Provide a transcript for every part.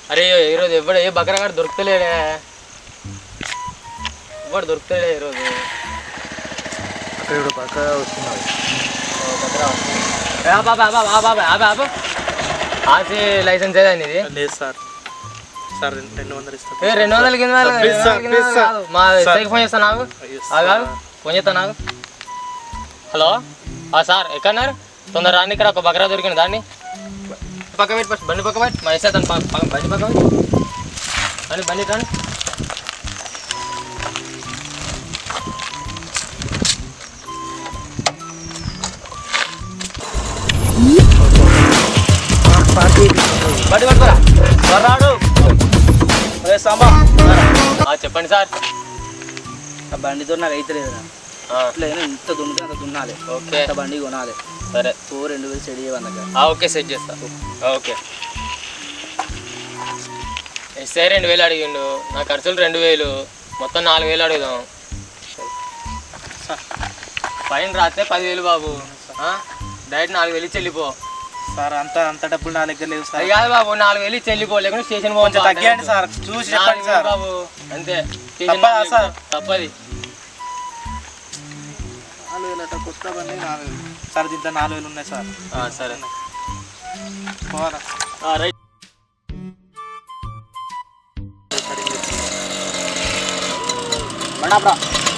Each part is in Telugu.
అరే ఈరోజు ఎవడు ఏ బకరగాడు దొరుకుతలేడే ఎవడు దొరుకుతలేడే ఈరోజు అక్కడ ఇప్పుడు పక్క వస్తున్నాడు ఓ, బకరా. ఏ, ఆ బాబా ఆ బాబా ఆ బాబా ఆ బాబా ఆర్సీ లైసెన్స్ ఏదా నీది లేదు సార్ సార్ రెండు వందలు ఇస్తాను ఏ రెండు వందల కింద Please, రెండు sir, వందల కింద please, sir. కాదు. మా ఎస్ఐకి ఫోన్ చేస్తాను నాకు Yes, ఆ కాదు sir. ఫోన్ చేస్తాను నాకు హలో ఆ సార్ ఎక్కడన్నారు తొందర రాని ఇక్కడ ఒక బకరా దొరికింది దాన్ని పక్క పెట్టి ఫస్ట్ బండి పక్క పెట్టి మా ఎస్ఐ తను పక్క- పక్క- బండి పక్క పెట్టి బండి బండి రండి బండి పట్టుకోరా రాడు అరే సాంబా ఆ, చెప్పండి సార్ ఆ బండితో నాకు అయితే లేదు ఆ, ఇట్లా ఇంత దున్నితే అంత దున్నాలి ఓకే ఇంత బండి కొనాలి సరే ఓ రెండు వేలు సెడి చేయమన్నాక ఆ, ఓకే సెట్ చేస్తా ఓకే ఎస్ఐ రెండు వేలు అడిగిండు నా ఖర్చులు రెండు వేలు మొత్తం నాలుగు వేలు అడుగుదాం ఫైన్ రాస్తే పదివేలు బాబు ఆ? డైరెక్ట్ నాలుగు వేలు ఇచ్చి వెళ్ళిపో సార్ అంత అంత డబ్బులు నా దగ్గర లేవు సార్ అది కాదు బాబు నాలుగు వేలు ఇచ్చి వెళ్ళిపో లేకుంటే స్టేషన్ కొంచెం తగ్గియండి సార్ చూసి చెప్పండి సార్ బాబు అంతే స్టేషన్ తప్పదా వెళ్ళిపో. సార్? తప్పది నాలుగు వేలు అట్ట కొత్త బండి నాలుగు వేలు సార్ దీంట్లో నాలుగు వేలు ఉన్నాయి సార్ ఆ, సరే పోవాలా ఆ, రైట్ మేడం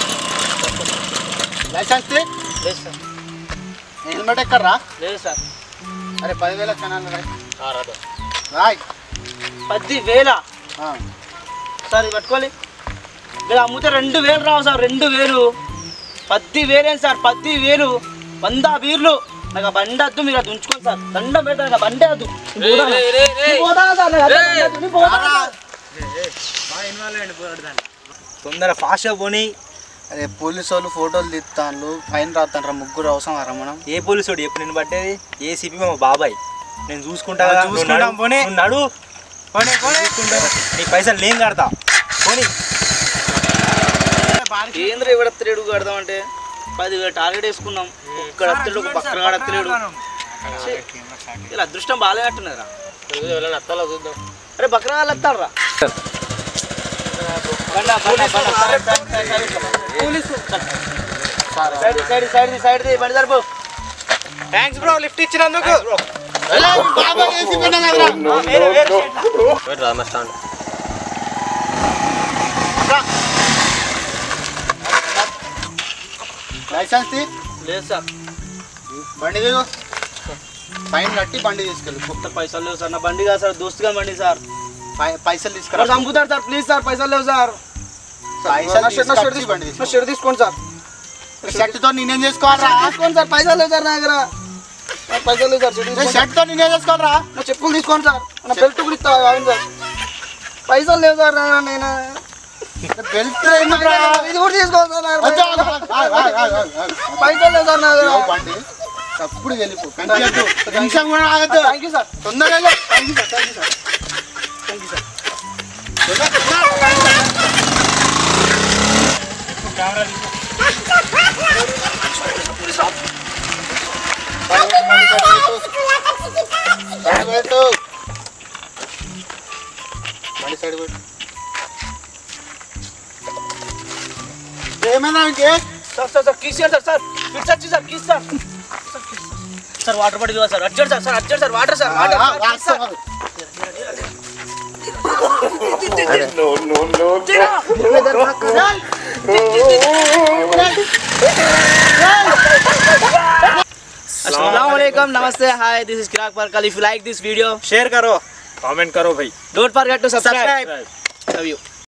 లైసెన్స్ తీ. లేదు సార్ హెల్మెట్ ఎక్కడ్రా లేదు సార్ అరే పదివేల క్షణాలు రాయ్ ఆ, రాదు రాయ్ పది వేల ఆ. సార్ ఇది పట్టుకోవాలి మీరు అమ్ముతే రెండు వేలు రావు సార్ రెండు వేలు పది వేలేం సార్ పది వేలు వంద బీర్లు నాకు ఆ బండి వద్దు మీరు అది ఉంచుకోండి సార్ దండం పెడతాను నాకు ఆ బండే వద్దు నేను రేయ్, పోతాను. రేయ్, రేయ్, రేయ్. నేను పోతాను సార్ నాకు అదే బండి వద్దు. నేను పోతాను సార్. తొందర ఫాస్ట్గా పోనీ అరే పోలీసు వాళ్ళు ఫోటోలు తీస్తాను ఫైన్ రాస్తాను ముగ్గురు అవసరం రా మనం ఏ పోలీసు వాడు ఎప్పుడు నేను పట్టేది ఏ సిపి మా బాబాయ్ నేను చూసుకుంటా ఆ, కదా. చూసుకుంటాం, నువ్వు నడు. పోనీ. నువ్వు నడు చూసుకుంటా. నీ పైసలు నేను కడతా పోనీ ఏంద్ర ఎవడత్తలేడు కడదామంటే పదివేలు టార్గెట్ వేసుకున్నాం ఒక్కడ అత్తలేడు ఒక పక్కన అత్తలేడు ఇలా అదృష్టం బాగాలేనట్టున్నదిరా చూడు, ఎవరైనా అత్తాలో చూద్దాం అరే బక్రా వాళ్ళు వస్తారా సైడ్ సైడ్ సైడ్ సైడ్ బండి సరిపో థ్యాంక్స్ బ్రో లిఫ్ట్ ఇచ్చినందుకు వెయిట్ రా మా స్టాండ్ లైసెన్స్ తీ. లేదు సార్ బండి దిగు ఫైన్ కట్టి బండి తీసుకెళ్ళి కొత్త పైసలు లేవు సార్ నా బండి కాదు సార్ దోస్తుగా బండి సార్ పై- పైసలు ఇక్కడ తీసుకురా చంపుతారు సార్ ప్లీజ్ సార్ పైసలు లేవు సార్ పైసలు నా షర్ట్- నా షర్ట్ తీసుకొచ్చి బండి నా తీసుకో. షర్ట్ తీసుకోండి సార్ షర్ట్ తో నేనేం చేసుకోవాలరా తీసుకోండి సార్ పైసలు లేవు సార్ నా దగ్గర నాకు పైసలు లేవు సార్ షర్ట్ తీసుకోండి. షర్ట్ తో నేనేం చేసుకోవాలరా నా చెప్పులు తీసుకోండి సార్ నా బెల్ట్ కూడా ఇస్తా ఆగండి సార్ పైసలు లేవు సార్ నా- నేను బెల్ట్ ఎందుకురా? ఇది కూడా తీసుకోండి సార్ నా దగ్గర వద్దు, ఆగు, ఆగు, ఆగు, ఆగు, ఆగు, ఆగు. పైసలు లేవు సార్ నా దగ్గర ఇదిగో బండి తప్పుడు వెళ్ళిపో కనిపించద్దు నిమిషం కూడా ఆగద్దు థ్యాంక్ యూ సార్ తొందరగా వెళ్ళు. Thank you sir thank you sir thank you sir తొందరగా, తొందరగా. బండి సైడ్ పెట్టు. సైడ్ పెట్టు. బండి సైడ్ పెట్టు. ఏమైనా ఇంకే sir sir sir keys sir sir fits వచ్చి sir keys sir sir water bottle ఇవ్వాలి sir urgent sir sir urgent sir water sir water ఆ, సార్, ఆ, కీస్ సార్ अस्सलाम वालेकुम नमस्ते हाय दिस इज किराक परकल if you like this video share करो कमेंट करो भाई don't forget to subscribe love you